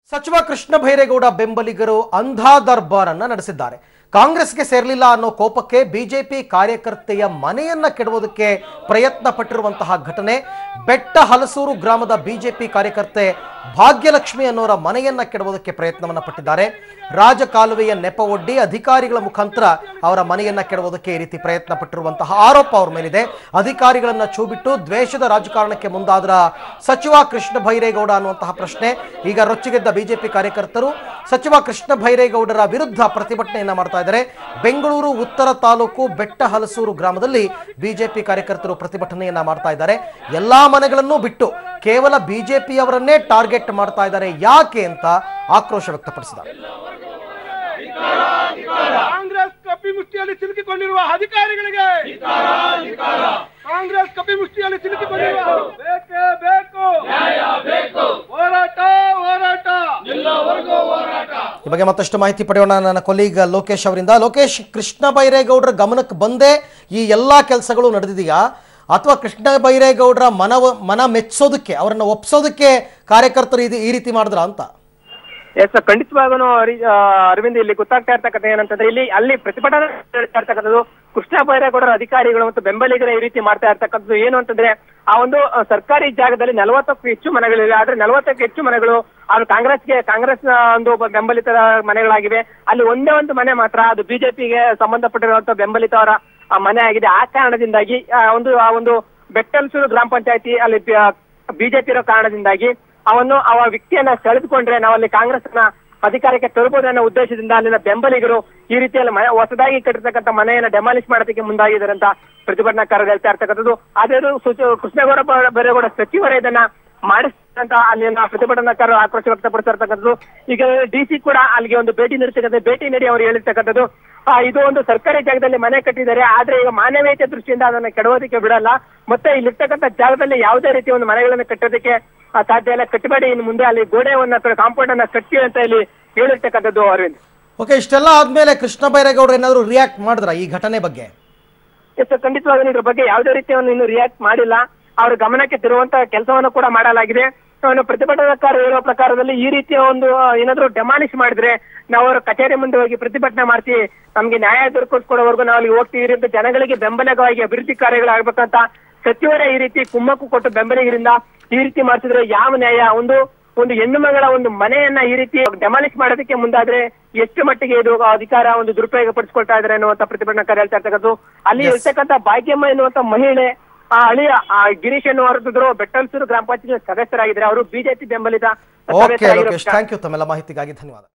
ಸಚಿವ ಕೃಷ್ಣ ಭೈರೇಗೌಡ ಬೆಂಬಲಿಗರು ಅಂಧಾ ದರ್ಬಾರ್ ಅನ್ನ ನಡೆಸಿದ್ದಾರೆ ಕಾಂಗ್ರೆಸ್ಗೆ ಸೇರಲಿಲ್ಲ ಅನ್ನೋ ಕೋಪಕ್ಕೆ ಬಿಜೆಪಿ ಕಾರ್ಯಕರ್ತೆಯ ಮನೆಯನ್ನ ಕೆಡವೋದಕ್ಕೆ ಪ್ರಯತ್ನ ಪಟ್ಟಿರುವಂತಹ ಘಟನೆ ಬೆಟ್ಟ ಹಲಸೂರು ಗ್ರಾಮದ ಬಿಜೆಪಿ ಕಾರ್ಯಕರ್ತೆ ಭಾಗ್ಯಲಕ್ಷ್ಮಿ ಅನ್ನೋರ ಮನೆಯನ್ನ ಕೆಡವೋದಕ್ಕೆ ಪ್ರಯತ್ನವನ್ನ ಪಟ್ಟಿದ್ದಾರೆ ರಾಜಕಾಲುವೆಯ ನೆಪ ಒಡ್ಡಿ ಅಧಿಕಾರಿಗಳ ಮುಖಾಂತರ ಅವರ ಮನೆಯನ್ನ ಕೆಡವೋದಕ್ಕೆ ಈ ರೀತಿ ಪ್ರಯತ್ನ ಪಟ್ಟಿರುವಂತಹ ಆರೋಪ ಅವ್ರ ಮೇಲಿದೆ ಅಧಿಕಾರಿಗಳನ್ನ ಚೂಬಿಟ್ಟು ದ್ವೇಷದ ರಾಜಕಾರಣಕ್ಕೆ ಮುಂದಾದ್ರ ಸಚಿವ ಕೃಷ್ಣ ಭೈರೇಗೌಡ ಅನ್ನುವಂತಹ ಪ್ರಶ್ನೆ ಈಗ ರೊಚ್ಚಿಗೆದ್ದ ಬಿಜೆಪಿ ಕಾರ್ಯಕರ್ತರು ಸಚಿವ ಕೃಷ್ಣ ಭೈರೇಗೌಡರ ವಿರುದ್ಧ ಪ್ರತಿಭಟನೆಯನ್ನ ಮಾಡ್ತಾ ಇದ್ದಾರೆ ಬೆಂಗಳೂರು ಉತ್ತರ ತಾಲೂಕು ಬೆಟ್ಟ ಹಲಸೂರು ಗ್ರಾಮದಲ್ಲಿ ಬಿಜೆಪಿ ಕಾರ್ಯಕರ್ತರು ಪ್ರತಿಭಟನೆಯನ್ನ ಮಾಡ್ತಾ ಇದ್ದಾರೆ ಎಲ್ಲಾ ಮನೆಗಳನ್ನೂ ಬಿಟ್ಟು ಕೇವಲ ಬಿಜೆಪಿಯವರನ್ನೇ ಟಾರ್ಗೆಟ್ ಮಾಡ್ತಾ ಇದ್ದಾರೆ ಯಾಕೆ ಅಂತ ಆಕ್ರೋಶ ವ್ಯಕ್ತಪಡಿಸಿದ್ದಾರೆ ಕಾಂಗ್ರೆಸ್ ಕಪಿಮುಷ್ಟಿಯಲ್ಲಿ ಸಿಲುಕಿಕೊಂಡಿರುವ ಅಧಿಕಾರಿಗಳಿಗೆ ಕಾಂಗ್ರೆಸ್ ಕಪಿಮುಷ್ಟಿಯಲ್ಲಿ ಸಿಲುಕಿಕೊಂಡಿರುವ ಬೇಕೇ ಬೇಕು ಹೋರಾಟ ಹೋರಾಟ ಈ ಬಗ್ಗೆ ಮತ್ತಷ್ಟು ಮಾಹಿತಿ ಪಡೆಯೋಣ ನನ್ನ ಕೊಲೀಗ್ ಲೋಕೇಶ್ ಅವರಿಂದ ಲೋಕೇಶ್ ಕೃಷ್ಣ ಬೈರೇಗೌಡರ ಗಮನಕ್ಕೆ ಬಂದೇ ಈ ಎಲ್ಲಾ ಕೆಲಸಗಳು ನಡೆದಿದೆಯಾ ಅಥವಾ ಕೃಷ್ಣ ಬೈರೇಗೌಡರ ಮನ ಮನ ಮೆಚ್ಚೋದಕ್ಕೆ ಅವರನ್ನ ಒಪ್ಸೋದಕ್ಕೆ ಕಾರ್ಯಕರ್ತರು ಇದು ಈ ರೀತಿ ಮಾಡಿದ್ರ ಅಂತ ಎಸ್ ಖಂಡಿತವಾಗೂ ಅರವಿಂದ್ ಇಲ್ಲಿ ಗೊತ್ತಾಗ್ತಾ ಇರ್ತಕ್ಕಂಥ ಏನಂತಂದ್ರೆ ಇಲ್ಲಿ ಅಲ್ಲಿ ಪ್ರತಿಭಟನೆ ನಡೀತಾ ಇರ್ತಕ್ಕಂಥದ್ದು ಕೃಷ್ಣ ಬೈರೇಗೌಡರ ಅಧಿಕಾರಿಗಳು ಮತ್ತು ಬೆಂಬಲಿಗರ ಈ ರೀತಿ ಮಾಡ್ತಾ ಇರ್ತಕ್ಕಂಥದ್ದು ಏನು ಅಂತಂದ್ರೆ ಆ ಒಂದು ಆ, ಸರ್ಕಾರಿ ಜಾಗದಲ್ಲಿ ನಲವತ್ತಕ್ಕೂ ಹೆಚ್ಚು ಮನೆಗಳಿವೆ ಆದ್ರೆ ನಲವತ್ತಕ್ಕೂ ಹೆಚ್ಚು ಮನೆಗಳು ಅದು ಕಾಂಗ್ರೆಸ್ಗೆ ಕಾಂಗ್ರೆಸ್ ಒಂದು ಒಬ್ಬ ಬೆಂಬಲಿತರ ಮನೆಗಳಾಗಿವೆ ಅಲ್ಲಿ ಒಂದೇ ಒಂದು ಮನೆ ಮಾತ್ರ ಅದು ಬಿಜೆಪಿಗೆ ಸಂಬಂಧಪಟ್ಟಿರುವಂತಹ ಬೆಂಬಲಿತವರ ಆ, ಮನೆ ಆಗಿದೆ ಆ ಕಾರಣದಿಂದಾಗಿ ಆ ಒಂದು ಆ ಒಂದು ಬೆಟ್ಟಲ್ಸೂರು ಗ್ರಾಮ ಪಂಚಾಯತಿ ಅಲ್ಲಿ ಬಿಜೆಪಿ ಇರೋ ಕಾರಣದಿಂದಾಗಿ ಅವನ್ನು ಆ ವ್ಯಕ್ತಿಯನ್ನ ಸೆಳೆದುಕೊಂಡ್ರೆ ನಾವಲ್ಲಿ ಕಾಂಗ್ರೆಸ್ನ ಅಧಿಕಾರಕ್ಕೆ ತರಬಹುದು ಅನ್ನೋ ಉದ್ದೇಶದಿಂದ ಅಲ್ಲಿನ ಬೆಂಬಲಿಗರು ಈ ರೀತಿಯಲ್ಲಿ ಮನೆ ಹೊಸದಾಗಿ ಕಟ್ಟಿರ್ತಕ್ಕಂಥ ಮನೆಯನ್ನ ಡೆಮಾಲಿಷ್ ಮಾಡೋದಕ್ಕೆ ಮುಂದಾಗಿದ್ದಾರೆ ಅಂತ ಪ್ರತಿಭಟನಾಕಾರರು ಹೇಳ್ತಾ ಇರ್ತಕ್ಕಂಥದ್ದು ಅದೇ ಕೃಷ್ಣಗೌಡ ಬ- ಬೈರೇಗೌಡ ಸಚಿವರೇ ಇದನ್ನ ಮಾಡಿಸ್ತಂತ ಅಲ್ಲಿನ ಪ್ರತಿಭಟನಾಕಾರರು ಆಕ್ರೋಶ ವ್ಯಕ್ತಪಡಿಸಿರ್ತಕ್ಕಂಥದ್ದು ಈಗ ಡಿ ಸಿ ಕೂಡ ಅಲ್ಲಿಗೆ ಒಂದು ಭೇಟಿ ನೀಡ್ತಕ್ಕಂಥ ಭೇಟಿ ನೀಡಿ ಅವರು ಹೇಳಿರ್ತಕ್ಕಂಥದ್ದು ಆ, ಇದು ಒಂದು ಸರ್ಕಾರಿ ಜಾಗದಲ್ಲಿ ಮನೆ ಕಟ್ಟಿದ್ದಾರೆ ಆದ್ರೆ ಈಗ ಮಾನವೀಯತೆ ದೃಷ್ಟಿಯಿಂದ ಅದನ್ನ ಕೆಡವೋದಕ್ಕೆ ಬಿಡಲ್ಲ ಮತ್ತೆ ಇಲ್ಲಿರ್ತಕ್ಕಂಥ ಜಾಗದಲ್ಲಿ ಯಾವುದೇ ರೀತಿಯ ಒಂದು ಮನೆಗಳನ್ನು ಕಟ್ಟೋದಕ್ಕೆ ಆ, ಸಾಧ್ಯ ಇಲ್ಲ ಕಟ್ಟಬೇಡಿ ಇನ್ನು ಮುಂದೆ ಅಲ್ಲಿ ಗೋಡೆಯನ್ನ ಕಾಂಪೌಂಡ್ ಅನ್ನ ಕಟ್ಟಿ ಅಂತ ಇಲ್ಲಿ ಹೇಳಿರ್ತಕ್ಕಂಥದ್ದು ಅರವಿಂದ್ ಓಕೆ ಇಷ್ಟೆಲ್ಲ ಆದ್ಮೇಲೆ ಕೃಷ್ಣ ಬೈರೇಗೌಡರು ಏನಾದ್ರು ರಿಯಾಕ್ಟ್ ಮಾಡಿದ್ರ ಈ ಘಟನೆ ಬಗ್ಗೆ ಎಸ್ ಖಂಡಿತವಾಗ್ಲೂ ಇದ್ರ ಬಗ್ಗೆ ಯಾವುದೇ ರೀತಿಯ ಒಂದು ಇನ್ನು ರಿಯಾಕ್ಟ್ ಮಾಡಿಲ್ಲ ಅವರ ಗಮನಕ್ಕೆ ತರುವಂತ ಕೆಲಸವನ್ನು ಕೂಡ ಮಾಡಲಾಗಿದೆ ಅವನು ಪ್ರತಿಭಟನಾಕಾರರು ಹೇಳುವ ಪ್ರಕಾರದಲ್ಲಿ ಈ ರೀತಿಯ ಒಂದು ಆ, ಏನಾದ್ರು ಡೆಮಾಲಿಷ್ ಮಾಡಿದ್ರೆ ನಾವು ಅವರ ಕಚೇರಿ ಮುಂದೆ ಹೋಗಿ ಪ್ರತಿಭಟನೆ ಮಾಡ್ತೀವಿ ನಮ್ಗೆ ನ್ಯಾಯ ದೊರಕಿಸ್ಕೊಡೋವರೆಗೂ ನಾವು ಅಲ್ಲಿ ಹೋಗ್ತೀವಿ ಅಂತ ಜನಗಳಿಗೆ ಬೆಂಬಲವಾಗಿ ಅಭಿವೃದ್ಧಿ ಕಾರ್ಯಗಳಾಗ್ಬೇಕಂತ ಸಚಿವರೇ ಈ ರೀತಿ ಕುಮ್ಮಕ್ಕು ಕೊಟ್ಟು ಬೆಂಬಲಿಗರಿಂದ ಈ ರೀತಿ ಮಾಡ್ತಿದ್ರೆ ಯಾವ ನ್ಯಾಯ ಒಂದು ಒಂದು ಹೆಣ್ಣು ಮಗಳ ಒಂದು ಮನೆಯನ್ನ ಈ ರೀತಿ ಡೆಮಾಲಿಷ್ ಮಾಡೋದಕ್ಕೆ ಮುಂದಾದ್ರೆ ಎಷ್ಟು ಮಟ್ಟಿಗೆ ಇದು ಅಧಿಕಾರ ಒಂದು ದುರುಪಯೋಗ ಪಡಿಸ್ಕೊಳ್ತಾ ಇದಾರೆ ಅನ್ನುವಂತ ಪ್ರತಿಭಟನಾಕಾರ ಹೇಳ್ತಾ ಇರ್ತಕ್ಕಂಥದ್ದು ಅಲ್ಲಿ Yes. ಇರ್ತಕ್ಕಂಥ ಭಾಗ್ಯಮ್ಮ ಎನ್ನುವಂತ ಮಹಿಳೆ ಆ ಅಳಿಯ ಆ ಗಿರೀಶ್ ಎನ್ನುವರದ್ರು ಬೆಟ್ಟಲ್ಸೂರು ಗ್ರಾಮ ಪಂಚಾಯತ್ ಸದಸ್ಯರಾಗಿದ್ದಾರೆ ಅವರು ಬಿಜೆಪಿ ಬೆಂಬಲಿತ ಓಕೆ ಸದಸ್ಯರಾಗಿರೋ ಲೋಕೇಶ್ ಥ್ಯಾಂಕ್ ಯು ತಮ್ಮೆಲ್ಲ ಮಾಹಿತಿಗಾಗಿ ಧನ್ಯವಾದ